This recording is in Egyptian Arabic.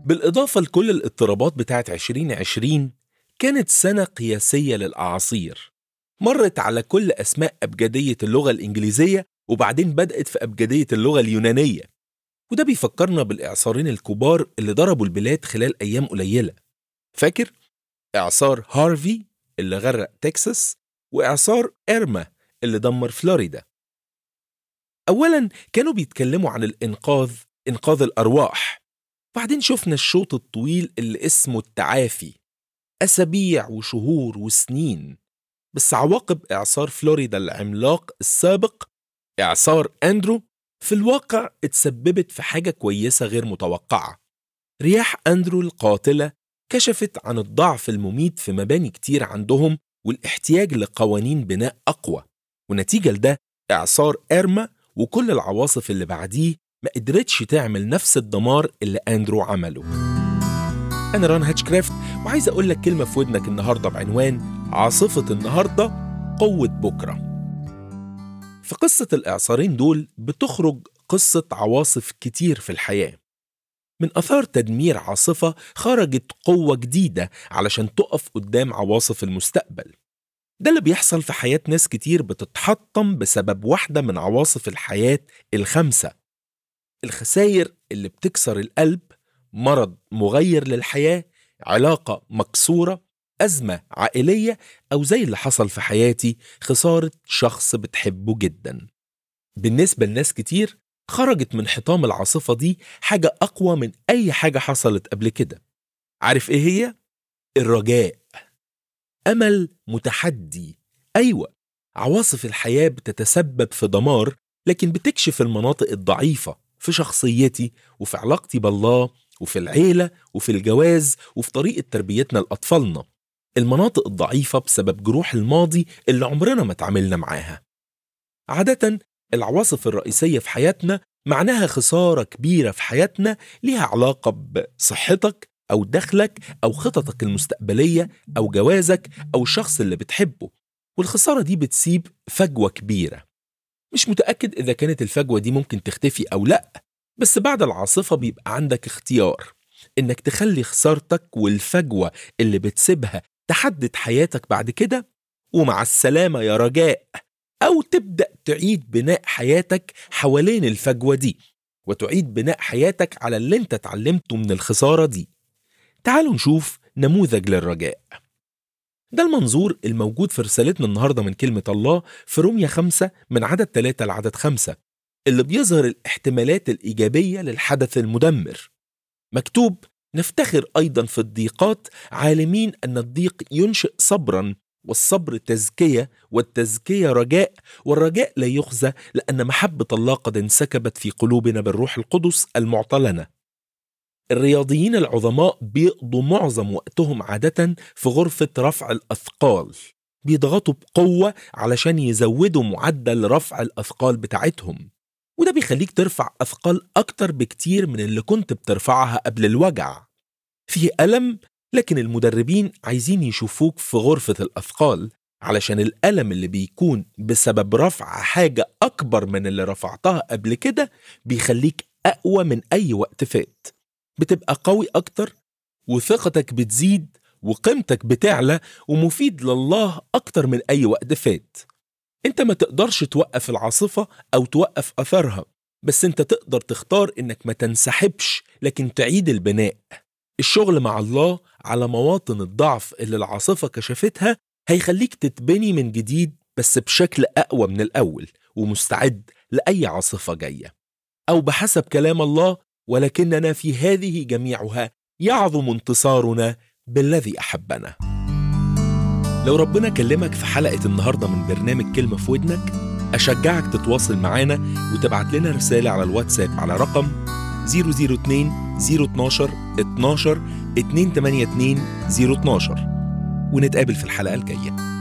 بالإضافة لكل الاضطرابات بتاعت 2020 كانت سنة قياسية للأعاصير مرت على كل أسماء أبجدية اللغة الإنجليزية وبعدين بدأت في أبجدية اللغة اليونانية وده بيفكرنا بالإعصارين الكبار اللي ضربوا البلاد خلال أيام قليلة فاكر؟ إعصار هارفي اللي غرق تكساس وإعصار إرما اللي دمر فلوريدا أولا كانوا بيتكلموا عن الإنقاذ إنقاذ الأرواح بعدين شفنا الشوط الطويل اللي اسمه التعافي أسابيع وشهور وسنين بس عواقب إعصار فلوريدا العملاق السابق إعصار أندرو في الواقع اتسببت في حاجة كويسة غير متوقعة رياح أندرو القاتلة كشفت عن الضعف المميت في مباني كتير عندهم والاحتياج لقوانين بناء أقوى ونتيجة لده إعصار إرما وكل العواصف اللي بعديه ما قدرتش تعمل نفس الدمار اللي أندرو عمله أنا ران هاتشكرافت وعايز أقول لك كلمة في ودنك النهاردة بعنوان عاصفة النهاردة قوة بكرة في قصة الإعصارين دول بتخرج قصة عواصف كتير في الحياة من أثار تدمير عاصفة خرجت قوة جديدة علشان تقف قدام عواصف المستقبل ده اللي بيحصل في حياة ناس كتير بتتحطم بسبب واحدة من عواصف الحياة الخمسة الخساير اللي بتكسر القلب مرض مغير للحياة علاقة مكسورة أزمة عائلية أو زي اللي حصل في حياتي خسارة شخص بتحبه جدا بالنسبة لناس كتير خرجت من حطام العاصفة دي حاجة أقوى من أي حاجة حصلت قبل كده عارف إيه هي؟ الرجاء أمل متحدي أيوة عواصف الحياة بتتسبب في دمار لكن بتكشف المناطق الضعيفة في شخصيتي وفي علاقتي بالله وفي العيلة وفي الجواز وفي طريقة تربيتنا لأطفالنا المناطق الضعيفة بسبب جروح الماضي اللي عمرنا ما تعاملنا معاها عادة العواصف الرئيسية في حياتنا معناها خسارة كبيرة في حياتنا ليها علاقة بصحتك أو دخلك أو خططك المستقبلية أو جوازك أو الشخص اللي بتحبه والخسارة دي بتسيب فجوة كبيرة مش متأكد إذا كانت الفجوة دي ممكن تختفي أو لأ بس بعد العاصفة بيبقى عندك اختيار إنك تخلي خسارتك والفجوة اللي بتسيبها تحدد حياتك بعد كده ومع السلامة يا رجاء أو تبدأ تعيد بناء حياتك حوالين الفجوة دي وتعيد بناء حياتك على اللي انت اتعلمته من الخسارة دي تعالوا نشوف نموذج للرجاء ده المنظور الموجود في رسالتنا النهاردة من كلمة الله في رومية خمسة من عدد ثلاثة لعدد خمسة اللي بيظهر الاحتمالات الإيجابية للحدث المدمر مكتوب نفتخر أيضا في الضيقات عالمين أن الضيق ينشئ صبرا والصبر تزكية والتزكية رجاء والرجاء لا يخزى لأن محبة الله قد انسكبت في قلوبنا بالروح القدس المعطى لنا الرياضيين العظماء بيقضوا معظم وقتهم عادة في غرفة رفع الأثقال بيضغطوا بقوة علشان يزودوا معدل رفع الأثقال بتاعتهم وده بيخليك ترفع أثقال أكتر بكتير من اللي كنت بترفعها قبل الوجع فيه ألم لكن المدربين عايزين يشوفوك في غرفة الأثقال علشان الألم اللي بيكون بسبب رفع حاجة أكبر من اللي رفعتها قبل كده بيخليك أقوى من أي وقت فات بتبقى قوي أكتر وثقتك بتزيد وقيمتك بتعلى ومفيد لله أكتر من أي وقت فات انت ما تقدرش توقف العاصفة أو توقف أثرها بس انت تقدر تختار انك ما تنسحبش لكن تعيد البناء الشغل مع الله على مواطن الضعف اللي العاصفة كشفتها هيخليك تتبني من جديد بس بشكل أقوى من الأول ومستعد لأي عاصفة جاية أو بحسب كلام الله ولكننا في هذه جميعها يعظم انتصارنا بالذي أحبنا لو ربنا كلمك في حلقة النهاردة من برنامج كلمة في ودنك أشجعك تتواصل معانا وتبعت لنا رسالة على الواتساب على رقم 002 012 12 282 012 ونتقابل في الحلقة الجاية